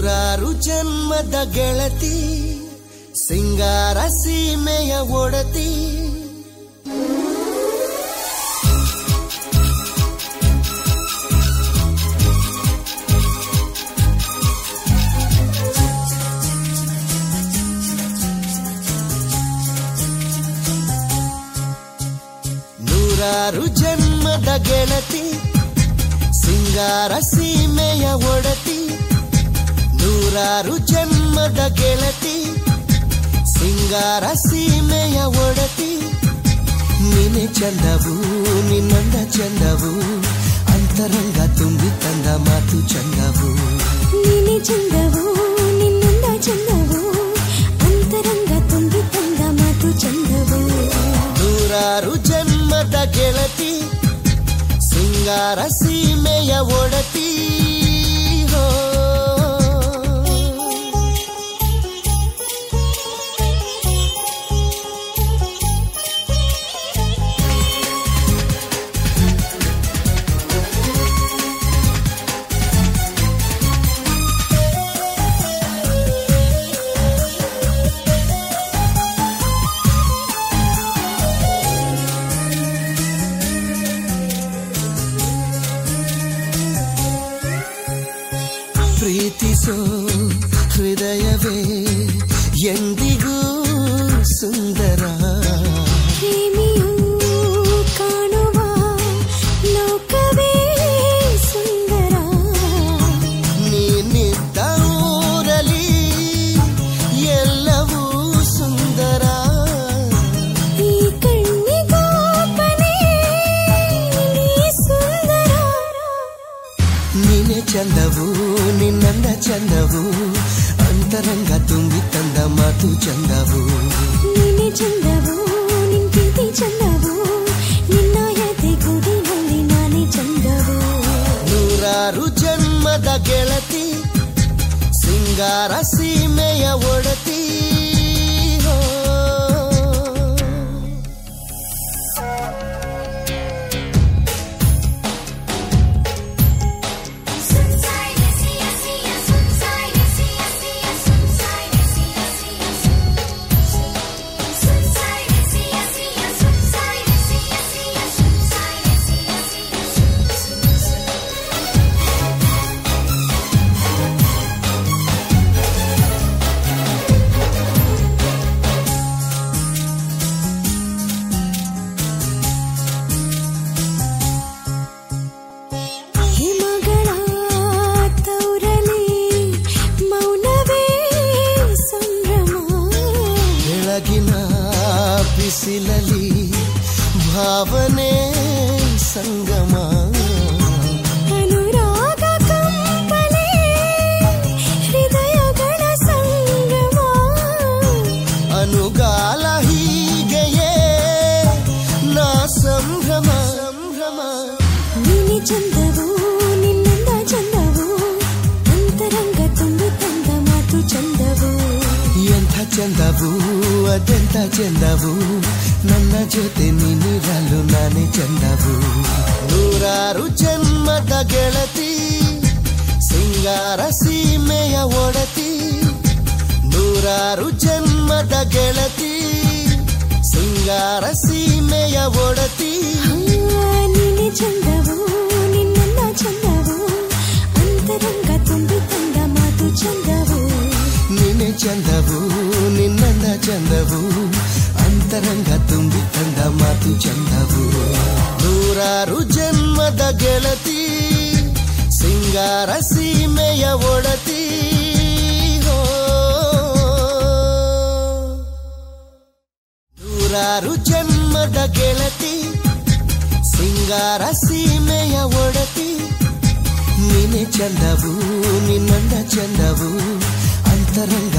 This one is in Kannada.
ನೂರಾರು ಜನ್ಮದ ಗೆಳತಿ ಸಿಂಗಾರ ಸೀಮೆಯ ಒಡತಿ ನೂರಾರು ಜನ್ಮದ ಗೆಳತಿ ಸಿಂಗಾರ ಸೀಮೆಯ ಒಡತಿ ನೂರಾರು ಜನ್ಮದ ಗೆಳತಿ ಸಿಂಗಾರ ಸೀಮೆಯ ಒಡತಿ ನೀನೆ ಚಂದವು ನಿನ್ನಂದ ಚಂದವು ಅಂತರಂಗ ತುಂಬಿ ತಂದ ಮಾತು ಚಂದವು ನೀನೆ ಚಂದವು ನಿನ್ನಿಂದ ಚಂದವು ಅಂತರಂಗ ತುಂಬಿ ತಂದ ಮಾತು ಚಂದವು ನೂರಾರು ಜನ್ಮದ ಗೆಳತಿ ಸಿಂಗಾರ ಸೀಮೆಯ ಒಡತಿ ಹೋ ಪ್ರೀತಿಸೋ ಹೃದಯವೇ ಎಂದಿಗೂ ಸುಂದರ ಪ್ರೇಮಿಯು ಕಾಣುವ ಲೋಕವೇ ಸುಂದರ ನೀನಿದ್ದ ಊರಲಿ ಎಲ್ಲವೂ ಸುಂದರ ಈ ಕಣ್ಣಿಗೋಪನೆ ನೀ ಸುಂದರ ನೀನೆ ಚಂದವು ನಿನ್ನಂದ ಚಂದವು ಅಂತರಂಗ ತುಂಬಿ ತಂದ ಮಾತು ಚಂದವು ನೀನೆ ಚಂದವು ನಿನ್ ಪ್ರೀತಿ ಚಂದವು ನಿನ್ನ ಯತೆ ಗುಡಿನಲ್ಲಿ ನಾನೇ ಚಂದವು ನೂರಾರು ಜನ್ಮದ ಗೆಳತಿ ಸಿಂಗಾರ ಸೀಮೆಯ ಒಡತಿ ಹೋ. ಹಿಮಗಳ ತೌರಲಿ ಮೌನವೇ ಸಂಭ್ರಮ ಬೆಳಗಿನ ಬಿಸಿಲಲಿ ಭಾವನೆ ಸಂಗಮ ಅನುರಾಗ ಕಂಪನೆ ಹೃದಯಗಳ ಸಂಗಮ ಅನುಗಾಲ ಹೀಗೆಯೇ ನಾ ಸಂಭ್ರಮ ಸಂಭ್ರಮ ನೀನೆ ಚಂದವು ನಿನ್ನಿಂದ ಚಂದವು ಅಂತರಂಗ ತುಂಬಿ ತಂದ ಮಾತು ಚಂದವು ಎಂಥ ಚಂದವು ಅದೆಂಥ ಚಂದವು ನನ್ನ ಜೊತೆ ನೀನಿರಲು ನಾನೇ ಚಂದವು ನೂರಾರು ಜನ್ಮದ ಗೆಳತಿ ಸಿಂಗಾರ ಸೀಮೆಯ ಒಡತಿ ನೂರಾರು ಜನ್ಮದ ಗೆಳತಿ ಸಿಂಗಾರ ಸೀಮೆಯ ಒಡತಿ ಆ, ನೀನೆ ಚಂದವು ನಿನ್ನಿಂದ ಚಂದವು ಅಂತರಂಗ ತುಂಬಿ ತಂದ ಮಾತು ಚಂದವು ನೀನೆ ಚಂದವು ನಿನ್ನಂದ ಚಂದವು ಅಂತರಂಗ ತುಂಬಿ ತಂದ ಮಾತು ಚಂದವು ನೂರಾರು ಜನ್ಮದ ಗೆಳತಿ ಸಿಂಗಾರ ಸೀಮೆಯ ಒಡತಿ ಹೋ. ನೂರಾರು ಜನ್ಮದ ಗೆಳತಿ ಸಿಂಗಾರ ಸೀಮೆಯ ಒಡತಿ ನೀನೆ ಚಂದವು ನಿನ್ನಂದ ಚಂದವು ಅಂತರಂಗ